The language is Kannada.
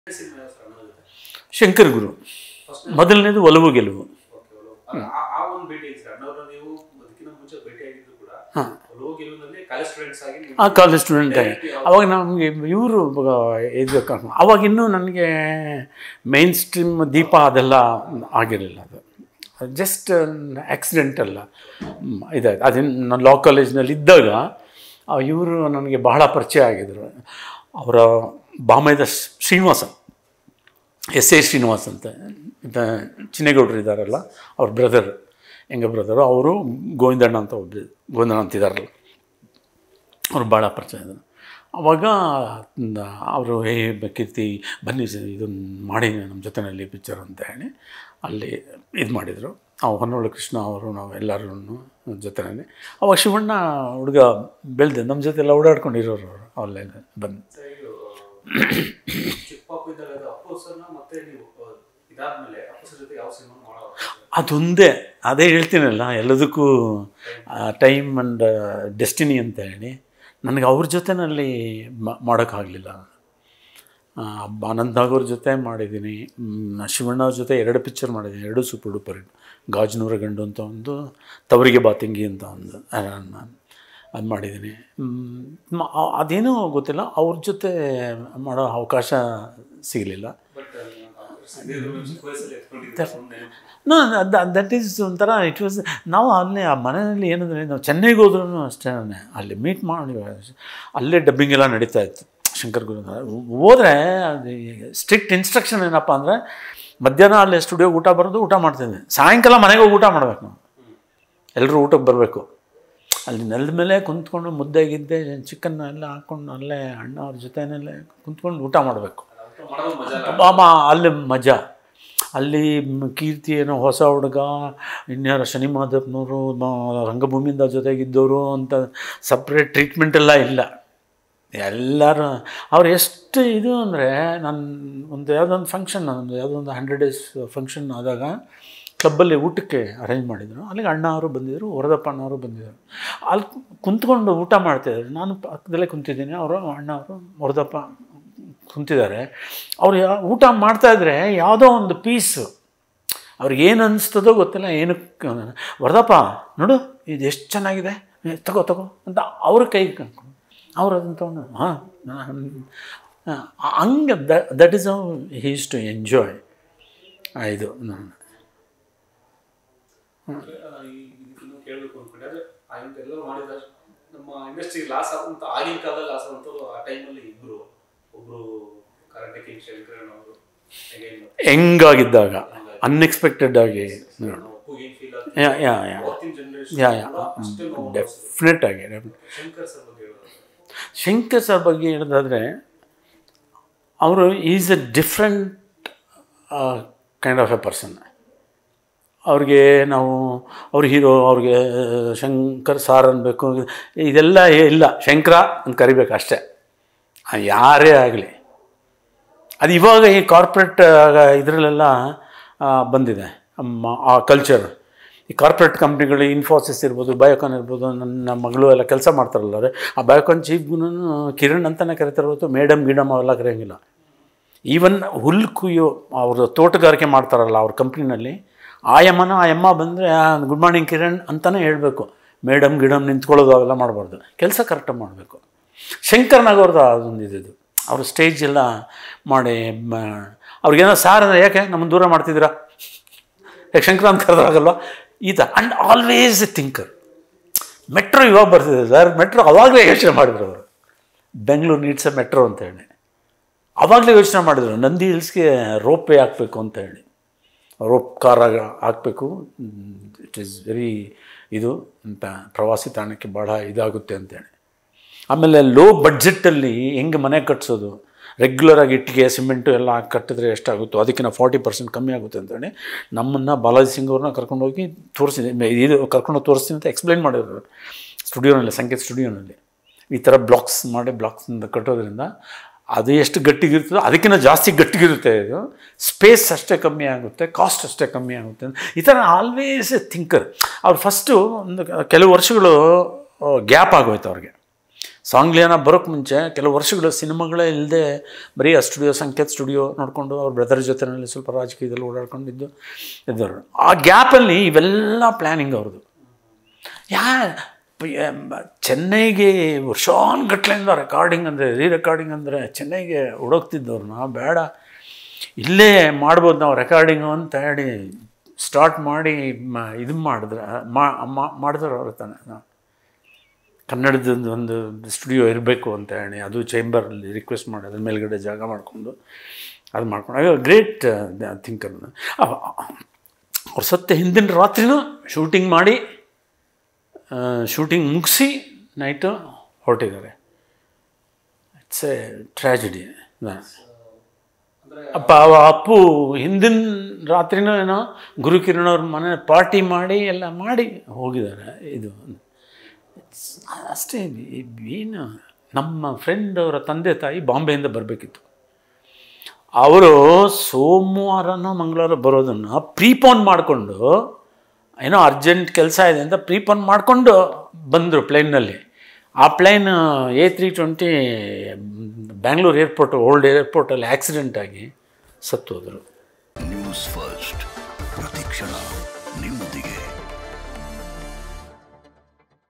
ಸಿನಿಮಾ ಯಾವ ಸರ್ ಅನ್ನೋ ಜೊತೆ ಶಂಕರ್ ಗುರು ಫಸ್ಟ್ ಮೊದಲನೇದು ಒಲವು ಗೆಲುವು ಆ ಒಂದು ಭೇಟಿ ಸರ್ ಅಣ್ಣವ್ರನ್ನ ನೀವು ಅದಕ್ಕಿಂತ ಮುಂಚೆ ಭೇಟಿ ಆಗಿದ್ದು ಕೂಡ ಒಲವು ಗೆಲುವಿನಲ್ಲಿ ಕಾಲೇಜ್ ಸ್ಟೂಡೆಂಟ್ಸ್ ಆಗಿ ನೀವು ಆ ಕಾಲೇಜ್ ಸ್ಟೂಡೆಂಟ್ ಆಗಿ ಅವಾಗ ನಮಗೆ ಇವರು ಇದು ಕರ್ಕೊಂಡು- ಅವಾಗ ಇನ್ನೂ ನನಗೆ ಮೈನ್ ಸ್ಟ್ರೀಮ್ ದೀಪ ಅದೆಲ್ಲ ಆಗಿರಲಿಲ್ಲ ಅದು ಜಸ್ಟ್ ಆಕ್ಸಿಡೆಂಟ್ ಅಲ್ಲ ಹ್ಮ್, ಇದೆ ಅದೇನು ನಾನು ಲಾ ಕಾಲೇಜ್ನಲ್ಲಿ ಇದ್ದಾಗ ಇವರು ನನಗೆ ಬಹಳ ಪರಿಚಯ ಆಗಿದ್ರು ಅವರ ಬಾಮೈದ ಶ್ರೀನಿವಾಸ ಎಸ್ ಎ ಶ್ರೀನಿವಾಸ್ ಅಂತ ಇದ ಚಿನ್ನೇಗೌಡರು ಇದ್ದಾರಲ್ಲ ಅವ್ರ ಬ್ರದರ್ ಹೆಂಗ ಬ್ರದರು ಅವರು ಗೋವಿಂದಣ್ಣ ಅಂತ ಒಬ್ಬ ಗೋವಿಂದಣ್ಣ ಅಂತ ಇದ್ದಾರಲ್ಲ ಅವ್ರು ಭಾಳ ಪರಿಚಯ ಇದ್ದಾರೆ ಅವಾಗ ಅವರು ಹೇ ಕೀರ್ತಿ ಬನ್ನಿ ಸರ್ ಇದನ್ನು ಮಾಡಿ ನಮ್ಮ ಜೊತೆಯಲ್ಲಿ ಪಿಕ್ಚರ್ ಅಂತ ಹೇಳಿ ಅಲ್ಲಿ ಇದು ಮಾಡಿದರು ಅವು ಹೊನ್ನೊಳ್ಳೆ ಕೃಷ್ಣ ಅವರು ನಾವು ಎಲ್ಲರೂ ಜೊತೆಯಲ್ಲಿ ಅವಾಗ ಶಿವಣ್ಣ ಹುಡುಗ ಬೆಳೆದೆ ನಮ್ಮ ಜೊತೆ ಎಲ್ಲ ಓಡಾಡ್ಕೊಂಡಿರೋರು ಅವರು ಅಲ್ಲೇ ಬಂದು ಸರ್ ಇದು ಚಿಕ್ಕ ಪಾಪು ಇದ್ದಾಗ ಅದು ಅಪ್ಪು ಸರ್ನ ಮತ್ತೆ ನೀವು ಅಹ್, ಇದಾದ್ಮೇಲೆ ಅಪ್ಪು ಸರ್ ಜೊತೆ ಯಾವ ಸಿನಿಮಾ ಮಾಡೋ ಅದೊಂದೇ ಅದೇ ಹೇಳ್ತೀನಲ್ಲ ಎಲ್ಲದಕ್ಕೂ ಟೈಮ್ ಆ್ಯಂಡ್ ಡೆಸ್ಟಿನಿ ಅಂತ ಹೇಳಿ ನನಗೆ ಅವ್ರ ಜೊತೆನಲ್ಲಿ ಮಾಡೋಕ್ಕಾಗಲಿಲ್ಲ ಆನಂದ್ ನಾಗವ್ರ ಜೊತೆ ಮಾಡಿದ್ದೀನಿ ಮ್, ಶಿವಣ್ಣ ಅವ್ರ ಜೊತೆ ಎರಡು ಪಿಕ್ಚರ್ ಮಾಡಿದ್ದೀನಿ ಎರಡು ಸೂಪರ್ ಡೂಪರ್ ಹಿಟ್ ಗಾಜನೂರ ಗಂಡು ಅಂತ ಒಂದು ತವರಿಗೆ ಬಾತಿಂಗಿ ಅಂತ ಒಂದು ಅದು ಮಾಡಿದ್ದೀನಿ ಮ್, ಮ- ಆ- ಅದೇನೂ ಗೊತ್ತಿಲ್ಲ ಅವ್ರ ಜೊತೆ ಮಾಡೋ ಅವಕಾಶ ಸಿಗಲಿಲ್ಲ ಬಟ್ ಚಿಕ್ಕ ವಯಸ್ಸಲ್ಲಿ ಎತ್ಕೊಂಡಿದ್ದೆ ನೋ ದಟ್ ಈಸ್ ಒಂಥರ ಇಟ್ ವಾಸ್ ನಾವು ಅಲ್ಲೇ ಆ ಮನೆಯಲ್ಲಿ ಏನಂದರೆ ನಾವು ಚೆನ್ನೈಗೆ ಹೋದ್ರೂ ಅಷ್ಟೇ ಅಲ್ಲಿ ಮೀಟ್ ಮಾಡಿ ಅಲ್ಲೇ ಡಬ್ಬಿಂಗ್ ಎಲ್ಲ ನಡೀತಾ ಇತ್ತು ಶಂಕರ್ ಗುರು ಹೋದರೆ ಅದು ಸ್ಟ್ರಿಕ್ಟ್ ಇನ್ಸ್ಟ್ರಕ್ಷನ್ ಏನಪ್ಪ ಅಂದರೆ ಮಧ್ಯಾಹ್ನ ಅಲ್ಲಿ ಸ್ಟುಡಿಯೋಗೆ ಊಟ ಬರೋದು ಊಟ ಮಾಡ್ತಿದ್ದೆ ಸಾಯಂಕಾಲ ಮನೆಗೆ ಹೋಗಿ ಊಟ ಮಾಡ್ಬೇಕು ನಾವು ಎಲ್ಲರೂ ಊಟಕ್ಕೆ ಬರಬೇಕು ಅಲ್ಲಿ ನೆಲದ ಮೇಲೆ ಕುಂತ್ಕೊಂಡು ಮುದ್ದೆ ಗಿದ್ದೆ ಚಿಕನ್ ಎಲ್ಲ ಹಾಕ್ಕೊಂಡು ಅಲ್ಲೇ ಅಣ್ಣ ಅವ್ರ ಜೊತೆನಲ್ಲೇ ಕುಂತ್ಕೊಂಡು ಊಟ ಮಾಡಬೇಕು ಅದಂತೂ ಮಾಡೋದು ಮಜಾ ಅಲ್ಲ. ಬಾಮ ಅಲ್ಲಿ ಮಜಾ ಅಲ್ಲಿ ಮ್- ಕೀರ್ತಿ ಏನೋ ಹೊಸ ಹುಡುಗ ಇನ್ಯಾರ ಶನಿ ಮಾಧವ್ನವರು ಮ- ರಂಗಭೂಮಿಯಿಂದ ಜೊತೆಗಿದ್ದವರು ಅಂತ ಸಪ್ರೇಟ್ ಟ್ರೀಟ್ಮೆಂಟ್ ಎಲ್ಲ ಇಲ್ಲ ಎಲ್ಲರೂ ಅವ್ರು ಎಷ್ಟು ಇದು ಅಂದರೆ ನಾನು ಒಂದು ಯಾವುದೊಂದು ಫಂಕ್ಷನ್ ಒಂದು ಯಾವುದೋ ಒಂದು ಹಂಡ್ರೆಡ್ ಡೇಸ್ ಫಂಕ್ಷನ್ ಆದಾಗ ಕ್ಲಬ್ಬಲ್ಲಿ ಊಟಕ್ಕೆ ಅರೇಂಜ್ ಮಾಡಿದರು ಅಲ್ಲಿಗೆ ಅಣ್ಣ ಅವರು ಬಂದಿದ್ದರು ವರದಪ್ಪ ಅಣ್ಣವರು ಬಂದಿದ್ದರು ಅಲ್ಲಿ ಕುಂತ್ಕೊಂಡು ಊಟ ಮಾಡ್ತಾಯಿದ್ರು ನಾನು ಪಕ್ಕದಲ್ಲೇ ಕುಂತಿದ್ದೀನಿ ಅವರು ಅಣ್ಣ ಅವರು ವರದಪ್ಪ ಕುಂತಿದ್ದಾರೆ ಅವ್ರು ಯಾ ಊಟ ಮಾಡ್ತಾಯಿದ್ರೆ ಯಾವುದೋ ಒಂದು ಪೀಸು ಅವ್ರಿಗೆ ಏನು ಅನಿಸ್ತದೋ ಗೊತ್ತಿಲ್ಲ ಏನಕ್ಕೆ ವರದಪ್ಪ ನೋಡು ಇದು ಎಷ್ಟು ಚೆನ್ನಾಗಿದೆ ಏ, ತಗೋ ತಗೋ ಅಂತ ಅವ್ರ ಕೈಗೆ ಕಣ್ಕೊಂಡು ಅವ್ರು ಅದನ್ನು ತೊಗೊಂಡು ಹಾಂ ಹಂಗೆ that is how he's to enjoy ಇದು ನಾನು ಅಹ್, ಈ ಇದನ್ನು ಕೇಳಬೇಕು ಅನ್ಕೊಂಡೆ ಆದ್ರೆ ಆ ಇಂತ ಎಲ್ಲರೂ ಮಾಡಿದ್ದಾರೆ ನಮ್ಮ ಇಂಡಸ್ಟ್ರಿ ಲಾಸ್ ಆದಂತ ಆಗಿನ ಕಾಲದಲ್ಲಿ ಲಾಸ್ ಆದಂತ ಆ ಟೈಮಲ್ಲಿ ಇಬ್ರು ಒಬ್ರು ಕರಾಟೆ ಕಿಂಗ್ ಶಂಕರನ್ ಅವರು again ಹೆಂಗಾಗಿದ್ದಾಗ ಅನ್ಎಕ್ಸ್ಪೆಕ್ಟೆಡ್ ಆಗಿ ನಮ್ಮ ಅಪ್ಪು ಏನ್ ಫೀಲ್ ಯಾ ಯಾ ಯಾ ಅವತ್ತಿನ ಜನರೇಷನ್ ಯಾ ಯಾ ಅಷ್ಟೇ ನೋವು ಡೆಫಿನೆಟ್ ಆಗಿ definite. ಶಂಕರ್ ಸರ್ ಬಗ್ಗೆ ಹೇಳೋದು ಶಂಕರ್ ಸರ್ ಬಗ್ಗೆ ಹೇಳೋದಾದರೆ ಅವರು is a different kind of a person ಅವ್ರಿಗೆ ನಾವು ಅವ್ರ ಹೀರೋ ಅವ್ರಿಗೆ ಶಂಕರ್ ಸಾರ್ ಅನ್ಬೇಕು ಇದೆಲ್ಲ ಇಲ್ಲ ಶಂಕರ ಅಂತ ಕರಿಬೇಕು ಅಷ್ಟೇ ಆ ಯಾರೇ ಆಗಲಿ ಅದು ಇವಾಗ ಈ ಕಾರ್ಪೊರೇಟ್ ಇದರಲ್ಲೆಲ್ಲ ಆ, ಬಂದಿದೆ ಅಮ್ಮ- ಆ ಕಲ್ಚರ್ ಈ ಕಾರ್ಪೊರೇಟ್ ಕಂಪ್ನಿಗಳು ಇನ್ಫೋಸಿಸ್ ಇರ್ಬೋದು ಬಯೋಕಾನ್ ಇರ್ಬೋದು ನನ್ನ ಮಗಳು ಎಲ್ಲ ಕೆಲಸ ಮಾಡ್ತಾರಲ್ಲ ಅವ್ರೆ ಆ ಬಯೋಕಾನ್ ಚೀಫ್ಗೂ ಕಿರಣ್ ಅಂತಲೇ ಕರಿತಾರೆ ಹೊರತು ಮೇಡಮ್ ಗಿಡಮ್ ಅವೆಲ್ಲ ಕರೆಯೋಂಗಿಲ್ಲ ಈವನ್ ಹುಲ್ ಕುಯ್ಯೋ ಅವರು ತೋಟಗಾರಿಕೆ ಮಾಡ್ತಾರಲ್ಲ ಅವ್ರ ಕಂಪ್ನಿನಲ್ಲಿ ಆ ಯಮ್ಮನ ಆ ಯಮ್ಮ ಬಂದರೆ ಗುಡ್ ಮಾರ್ನಿಂಗ್ ಕಿರಣ್ ಅಂತಲೇ ಹೇಳಬೇಕು ಮೇಡಮ್ ಗಿಡಮ್ ನಿಂತ್ಕೊಳ್ಳೋದು ಅವೆಲ್ಲ ಮಾಡಬಾರ್ದು ಕೆಲಸ ಕರೆಕ್ಟಾಗಿ ಮಾಡಬೇಕು ಶಂಕರ್ನಾಗವ್ರದ್ದು ಅದೊಂದು ಇದಿದ್ದು ಅವರು ಸ್ಟೇಜ್ ಎಲ್ಲ ಮಾಡಿ ಮ- ಅವ್ರಿಗೇನೋ ಸಾರ್ ಅಂದರೆ ಯಾಕೆ ನಮ್ಮನ್ನು ದೂರ ಮಾಡ್ತಿದ್ದೀರಾ ಯಾಕೆ ಶಂಕರ ಅಂತ ಕರೆದಾಗಲ್ವ ಈ ಥರ and always a thinker metro ಇವಾಗ ಬರ್ತಿದೆ ಸರ್ ಮೆಟ್ರೋ ಅವಾಗಲೇ ಯೋಚನೆ ಮಾಡಿದ್ರು ಅವರು ಬೆಂಗಳೂರು ನೀಡ್ಸ್ ಎ ಮೆಟ್ರೋ ಅಂತ ಹೇಳಿ ಆವಾಗಲೇ ಯೋಚನೆ ಮಾಡಿದ್ರು ನಂದಿ ಹಿಲ್ಸ್ಗೆ ರೋಪ್ ವೇ ಹಾಕಬೇಕು ಅಂತ ಹೇಳಿ ರೋಪ್ ಕಾರ್ ಹಾಕಬೇಕು ಇಟ್ ಈಸ್ ವೆರಿ ಇದು ಅಂತ ಪ್ರವಾಸಿ ತಾಣಕ್ಕೆ ಭಾಳ ಇದಾಗುತ್ತೆ ಅಂತೇಳಿ ಆಮೇಲೆ ಲೋ ಬಡ್ಜೆಟ್ಟಲ್ಲಿ ಹೆಂಗೆ ಮನೆ ಕಟ್ಸೋದು ರೆಗ್ಯುಲರಾಗಿ ಇಟ್ಟಿಗೆ ಸಿಮೆಂಟು ಎಲ್ಲ ಹಾಕಿ ಕಟ್ಟಿದ್ರೆ ಎಷ್ಟಾಗುತ್ತೋ ಅದಕ್ಕಿಂತ ಫಾರ್ಟಿ ಪರ್ಸೆಂಟ್ ಕಮ್ಮಿ ಆಗುತ್ತೆ ಅಂತೇಳಿ ನಮ್ಮನ್ನು ಬಾಲಾಜಿ ಸಿಂಗ್ ಅವ್ರನ್ನ ಕರ್ಕೊಂಡೋಗಿ ತೋರಿಸಿದೆ ಇದು ಕರ್ಕೊಂಡೋಗಿ ತೋರಿಸ್ತೀನಿ ಅಂತ ಎಕ್ಸ್ಪ್ಲೈನ್ ಮಾಡಿದ್ರು ಸ್ಟುಡಿಯೋನಲ್ಲಿ ಸಂಗೀತ ಸ್ಟುಡಿಯೋನಲ್ಲಿ ಈ ಥರ ಬ್ಲಾಕ್ಸ್ ಮಾಡಿ ಬ್ಲಾಕ್ಸಿಂದ ಕಟ್ಟೋದ್ರಿಂದ ಅದು ಎಷ್ಟು ಗಟ್ಟಿಗಿರ್ತದೋ ಅದಕ್ಕಿಂತ ಜಾಸ್ತಿ ಗಟ್ಟಿಗಿರುತ್ತೆ ಇದು ಸ್ಪೇಸ್ ಅಷ್ಟೇ ಕಮ್ಮಿ ಆಗುತ್ತೆ ಕಾಸ್ಟ್ ಅಷ್ಟೇ ಕಮ್ಮಿ ಆಗುತ್ತೆ ಈ ಥರ ಆಲ್ವೇಸ್ ಎ ಥಿಂಕರ್ ಅವ್ರು ಫಸ್ಟು ಒಂದು ಕೆಲವು ವರ್ಷಗಳು ಗ್ಯಾಪ್ ಆಗೋಯ್ತು ಅವ್ರಿಗೆ ಸಾಂಗ್ಲಿಯಾನ ಬರೋಕ್ಕೆ ಮುಂಚೆ ಕೆಲವು ವರ್ಷಗಳು ಸಿನಿಮಾಗಳೇ ಇಲ್ಲದೆ ಬರೀ ಆ ಸ್ಟುಡಿಯೋ ಸಂಕೇತ್ ಸ್ಟುಡಿಯೋ ನೋಡಿಕೊಂಡು ಅವ್ರ ಬ್ರದರ್ ಜೊತೆಯಲ್ಲಿ ಸ್ವಲ್ಪ ರಾಜಕೀಯದಲ್ಲಿ ಓಡಾಡ್ಕೊಂಡಿದ್ದು ಇದ್ದವರು ಆ ಗ್ಯಾಪಲ್ಲಿ ಇವೆಲ್ಲ ಪ್ಲ್ಯಾನಿಂಗ್ ಅವ್ರದ್ದು ಯಾ ಪ- ಯ- ಚೆನ್ನೈಗೆ ವರ್ಷಾನ್ಗಟ್ಲೆಯಿಂದ ರೆಕಾರ್ಡಿಂಗ್ ಅಂದರೆ ರೀ ರೆಕಾರ್ಡಿಂಗ್ ಅಂದರೆ ಚೆನ್ನೈಗೆ ಹುಡುಕ್ತಿದ್ದವ್ರನ್ನ ಬೇಡ ಇಲ್ಲೇ ಮಾಡ್ಬೋದು ನಾವು ರೆಕಾರ್ಡಿಂಗು ಅಂತ ಹೇಳಿ ಸ್ಟಾರ್ಟ್ ಮಾಡಿ ಮ ಇದು ಮಾಡಿದ್ರೆ ಮಾಡಿದ್ರು ಅವ್ರ ತಾನೆ ನಾವು ಕನ್ನಡದ ಒಂದು ಸ್ಟುಡಿಯೋ ಇರಬೇಕು ಅಂತ ಹೇಳಿ ಅದು ಚೇಂಬರಲ್ಲಿ ರಿಕ್ವೆಸ್ಟ್ ಮಾಡಿ ಅದ್ರ ಮೇಲ್ಗಡೆ ಜಾಗ ಮಾಡಿಕೊಂಡು ಅದು ಮಾಡ್ಕೊಂಡು ಗ್ರೇಟ್ ಥಿಂಕರ್ ಅವ್ರು ಸತ್ತ ಹಿಂದಿನ ರಾತ್ರಿನೂ ಶೂಟಿಂಗ್ ಮಾಡಿ ಶೂಟಿಂಗ್ ಮುಗಿಸಿ ನೈಟು ಹೊರಟಿದ್ದಾರೆ ಇಟ್ಸ್ ಎ ಟ್ರ್ಯಾಜಿಡಿ ಅಂದ್ರೆ ಅಪ್ಪ ಅವ ಅಪ್ಪು ಹಿಂದಿನ ರಾತ್ರಿನೂ ಏನೋ ಗುರುಕಿರಣ್ ಅವ್ರ ಮನೆ ಪಾರ್ಟಿ ಮಾಡಿ ಎಲ್ಲ ಮಾಡಿ ಹೋಗಿದ್ದಾರೆ ಇದು It's ಅಷ್ಟೇ ಏನು ನಮ್ಮ ಫ್ರೆಂಡ್ ಅವರ ತಂದೆ ತಾಯಿ ಬಾಂಬೆಯಿಂದ ಬರಬೇಕಿತ್ತು ಅವರು ಸೋಮವಾರನೋ ಮಂಗಳವಾರ ಬರೋದನ್ನು ಪ್ರೀಪೋನ್ ಮಾಡಿಕೊಂಡು ಏನೋ ಅರ್ಜೆಂಟ್ ಕೆಲಸ ಇದೆ ಅಂತ ಪ್ರೀಪೋನ್ ಮಾಡಿಕೊಂಡು ಬಂದರು ಪ್ಲೇನ್ನಲ್ಲಿ ಆ plane A three twenty Bangalore airport old ಏರ್ಪೋರ್ಟಲ್ಲಿ ಆಕ್ಸಿಡೆಂಟ್ ಆಗಿ ಸತ್ತೋದರು ನ್ಯೂಸ್ ಫಸ್ಟ್ ಪ್ರತಿಕ್ಷಣ ನಿಮ್ಮೊಂದಿಗೆ